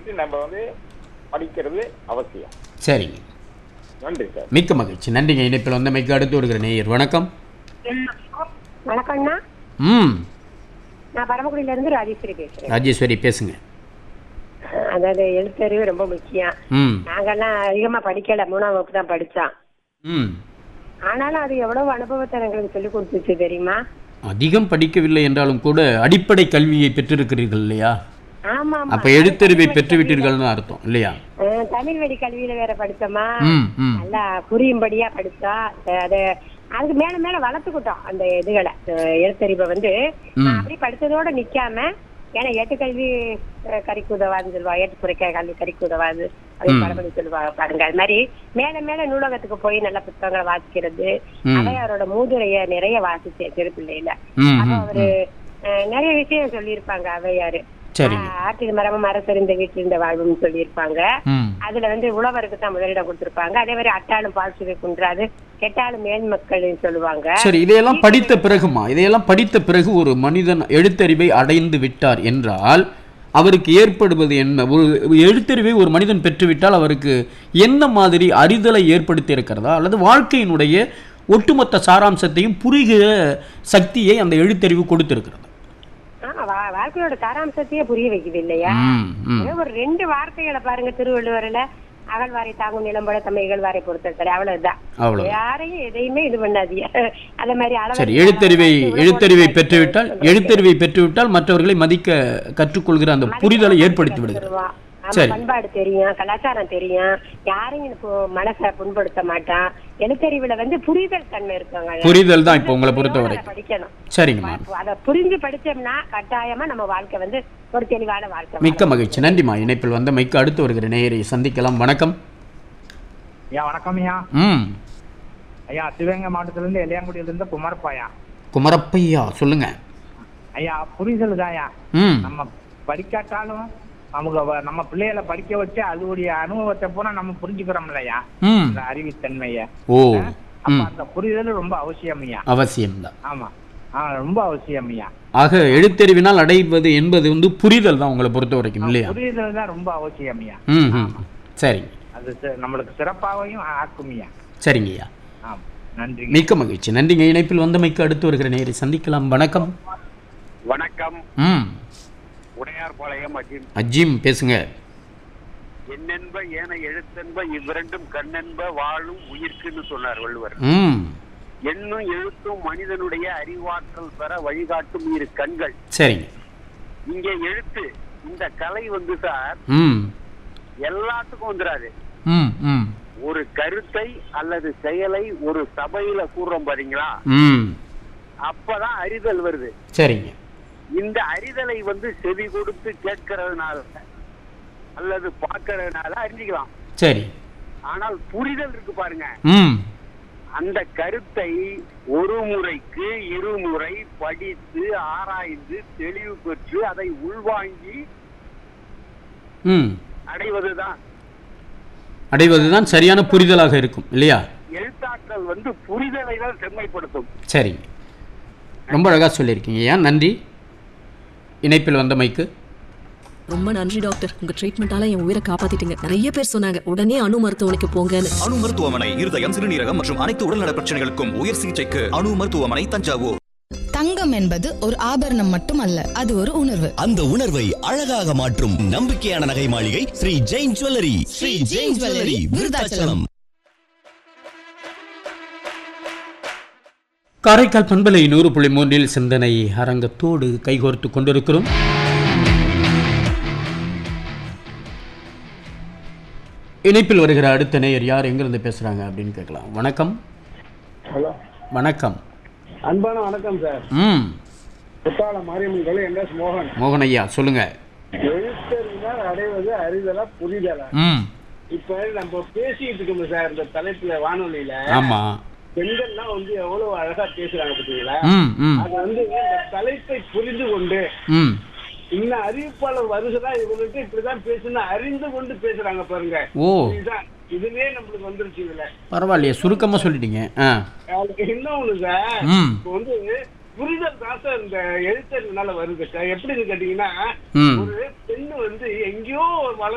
கேட்டு நம்ம வந்து படிக்கிறது அவசியம் சரிங்க நன்றி சார் மிக்க மகிழ்ச்சி நன்றிங்க இணைப்பில் வந்த மிக்க அடுத்து வருகிற நேயர் வணக்கம் வணக்கம்ண்ணா ம் நான் பரமக்குடியில இருந்து ராஜேஸ்வரி பேசுறேன் ராஜேஸ்வரி பேசுங்க அதாவது எழுத்தறிவு ரொம்ப முக்கியம் ம் நாங்கெல்லாம் அதிகமா படிக்கல மூணாம் வகுப்பு தான் படிச்சோம் ம் ஆனாலும் அது எவ்வளவு அனுபவத்தை எங்களுக்கு சொல்லி கொடுத்துச்சு தெரியுமா அதிகம் படிக்கவில்லை என்றாலும் கூட அடிப்படை கல்வியை பெற்றிருக்கிறீர்கள் இல்லையா ஆமா ஆமா. அப்ப எழுத்தறிவை பெற்றுவிட்டீர்கள்னு அர்த்தம் இல்லையா அஹ், தமிழ் வழி கல்வியில வேற படிச்சோமா ம் ம் நல்லா புரியும்படியா படிச்சோம் அஹ், அது அதுக்கு மேல மேல வளர்த்துக்கிட்டோம் அந்த இதுகளை அஹ், எழுத்தறிவை வந்து ம். அப்படி படிச்சதோட நிக்காம ஏன்னா ஏட்டுக்கல்வி அஹ், கறிக்கு உதவாதுன்னு சொல்லுவாங்க ஏட்டுக்குறைக்க கல்வி கறிக்கு உதவாது அப்படின்னு பழமொழி சொல்லுவாங்க பாருங்க அது மாதிரி மேல மேல நூலகத்துக்கு போய் நல்ல புத்தகங்களை வாசிக்கிறது ம். அவையாரோட மூதுரைய நிறைய வாசிச்சேன் சிறு பிள்ளையில ம் அப்ப ம் அவரு அஹ், நிறைய விஷயம் சொல்லியிருப்பாங்க அவையாரு சரிங்க அஹ், ஆற்றில் மரமும் அரசறிந்த வீட்டில் இருந்த வாழ்வுன்னு சொல்லியிருப்பாங்க ம் அதுல வந்து உழவருக்கு தான் முதலிடம் கொடுத்திருப்பாங்க அதே மாதிரி அட்டாளும் பால் சுவை குன்றாது கெட்டாலும் மேல் மக்கள் சொல்லுவாங்க சரி இதையெல்லாம் படித்த பிறகுமா இதையெல்லாம் படித்த பிறகு ஒரு மனிதன் எழுத்தறிவை அடைந்து விட்டார் என்றால் அவருக்கு ஏற்படுவது என்ன ஒரு எழுத்தறிவை ஒரு மனிதன் பெற்றுவிட்டால் அவருக்கு என்ன மாதிரி அறிதலை ஏற்படுத்தி இருக்கிறதா அல்லது வாழ்க்கையினுடைய ஒட்டுமொத்த சாராம்சத்தையும் புரிகிற சக்தியை அந்த எழுத்தறிவு கொடுத்திருக்கிறது ஆ, வா- வாழ்க்கையோட சாராம்சத்தையே புரிய வைக்குது இல்லையா ம் ம் ஏதோ ஒரு ரெண்டு வார்த்தைகளை பாருங்க திருவள்ளுவர்ல அகழ்வாரை தாங்கும் நிலம்பட தம்மை இகழ்வாரை பொறுத்தல் அவ்வளவுதான் அவ்வளவு யாரையும் எதையுமே இது பண்ணாதீங்க அதே மாதிரி அளவற்ற சரி எழுத்தறிவை அளவற்ற எழுத்தறிவை உணர்வுகளை பெற்றுவிட்டால் சொல்லுங்க. எழுத்தறிவை பெற்றுவிட்டால் மற்றவர்களை மதிக்க கற்றுக்கொள்கிற அந்த புரிதலை ஏற்படுத்தி விடுகிறது கத்துருவான். ஆமா, சரி. பண்பாடு தெரியும் கலாச்சாரம் தெரியும் யாரையும் இப்போ மனசை புண்படுத்த மாட்டான் எழுத்தறிவுல வந்து புரிதல் தன்மை இருக்காங்க புரிதல் தான் இப்போ உங்களை பொறுத்தவரை படிக்கணும் சரிங்கம்மா அதை புரிஞ்சு படிச்சோம்னா கட்டாயமா நம்ம வாழ்க்கை வந்து ஒரு தெளிவான வாழ்க்கை மிக்க மகிழ்ச்சி நன்றிம்மா இணைப்பில் வந்த மைக்கு அடுத்து வருகிற நேயரை சந்திக்கலாம் வணக்கம் ஐயா வணக்கம் ஐயா ம் ஐயா சிவகங்கை மாவட்டத்திலிருந்து எல்லையாங்குடியிலிருந்து குமாரப்பாயா குமரப்பையா சொல்லுங்க ஐயா புரிதல் தான்யா ம் நம்ம படிக்காட்டாலும் நமக்கு வ- நம்ம பிள்ளைகளை படிக்க வச்சு அதோடைய அனுபவத்தை பூரா நம்ம புரிஞ்சுக்கிறோம் இல்லையா ம் அந்த அறிவுத்தன்மைய ஓ அப்ப ம் அந்த புரிதல் ரொம்ப அவசியம் ஐயா அவசியம்தான் ஆமா ஆ ரொம்ப அவசியம் ஐயா ஆக எழுத்தறிவினால் அடைவது என்பது வந்து புரிதல் தான் உங்களை பொறுத்த வரைக்கும் இல்லையா புரிதல் தான் ரொம்ப அவசியம் ஐயா ம் ம் சரிங்க அது சி- நம்மளுக்கு சிறப்பாகவும் ஆக்கும் ஐயா சரிங்கய்யா ஆமா நன்றி மிக்க மகிழ்ச்சி நன்றிங்க இணைப்பில் வந்த மைக்கு அடுத்து வருகிற நேயரை சந்திக்கலாம் வணக்கம் வணக்கம் ம் உடையார்பாளையம் அஜிம் அஜீம் பேசுங்க என்னென்ப ஏன எழுத்தென்ப இவ்விரண்டும் கண்ணென்ப வாழும் உயிர்க்குன்னு சொன்னார் வள்ளுவர் ம் எண்ணும் எழுத்தும் மனிதனுடைய அறிவாற்றல் பெற வழிகாட்டும் இரு கண்கள் சரிங்க இங்க எழுத்து இந்த கலை வந்து சார் ம் எல்லாத்துக்கும் வந்துடாது ம் ம் ஒரு கருத்தை அல்லது செயலை ஒரு சபையில கூறுறோம் பாத்தீங்களா ம் அப்பதான் அறிதல் வருது சரிங்க இந்த அறிதலை வந்து செவி கொடுத்து கேட்கறதுனால அல்லது பார்க்கறதுனால அறிஞ்சிக்கலாம் சரி ஆனால் புரிதல் இருக்கு பாருங்க ம் அந்த கருத்தை ஒரு முறைக்கு இருமுறை படித்து ஆராய்ந்து தெளிவு பெற்று அதை உள்வாங்கி ம் அடைவதுதான் அடைவதுதான் சரியான புரிதலாக இருக்கும் இல்லையா எழுத்தாற்றல் வந்து புரிதலை தான் செம்மைப்படுத்தும் சரிங்க ரொம்ப அழகாக சொல்லியிருக்கீங்க ஏன் நன்றி இணைப்பில் வந்த மைக்கு ரொம்ப நன்றி டாக்டர் உங்க ட்ரீட்மெண்டால என் உயிரை காப்பாத்திட்டீங்க நிறைய பேர் சொன்னாங்க உடனே அணு மருத்துவமனைக்கு போங்கன்னு அணு மருத்துவமனை இருதயம் சிறுநீரகம் மற்றும் அனைத்து உடல்நல பிரச்சனைகளுக்கும் உயர் சிகிச்சைக்கு அணு மருத்துவமனை தஞ்சாவூர் தங்கம் என்பது ஒரு ஆபரணம் மட்டுமல்ல அது ஒரு உணர்வு அந்த உணர்வை அழகாக மாற்றும் நம்பிக்கையான நகை மாளிகை ஸ்ரீ ஜெயின் ஜுவல்லரி ஸ்ரீ ஜெயின் ஜுவல்லரி விருதாச்சலம் காரைக்கால் பண்பலை நூறு புள்ளி மூன்றில் சிந்தனை அரங்கத்தோடு கைகோர்த்து கொண்டிருக்கிறோம் இணைப்பில் வருகிற அடுத்த நேயர் யார் எங்கிருந்து பேசுறாங்க அப்படின்னு கேட்கலாம் வணக்கம் ஹலோ வணக்கம் அன்பான வணக்கம் சார் ம் குத்தாலம் மாரியம்மன் கோயில் என் எஸ் மோகன் மோகன் ஐயா சொல்லுங்க எழுத்தறிவினால் அடைவது அறிதலா புரிதலா ம் இப்ப நம்ம பேசிட்டு இருக்கோம் சார் இந்த தலைப்புல வானொலியில ஆமா பெண்கள்லாம் வந்து எவ்வளவு அழகா பேசுறாங்க பாத்தீங்களா ம் ம் அது வந்து இந்த தலைப்பை புரிந்து கொண்டு ம் இன்னும் அறிவிப்பாளர் வருஷதா இவங்களுக்கு இப்படிதான் பேசணும் அறிந்து கொண்டு பேசுறாங்க பாருங்க ஓ இதுதான் இதுலயே நம்மளுக்கு வந்துருச்சு இதுல பரவாயில்லையே சுருக்கமாக சொல்லிட்டீங்க ஆ அதுக்கு இன்னொன்னு சார் ம் இப்போ வந்து புரிதல் தான் சார் இந்த எழுத்தறிவுனால வருது சார் எப்படின்னு கேட்டீங்கன்னா ம் ஒரு பெண்ணு வந்து எங்கேயோ ஒரு வள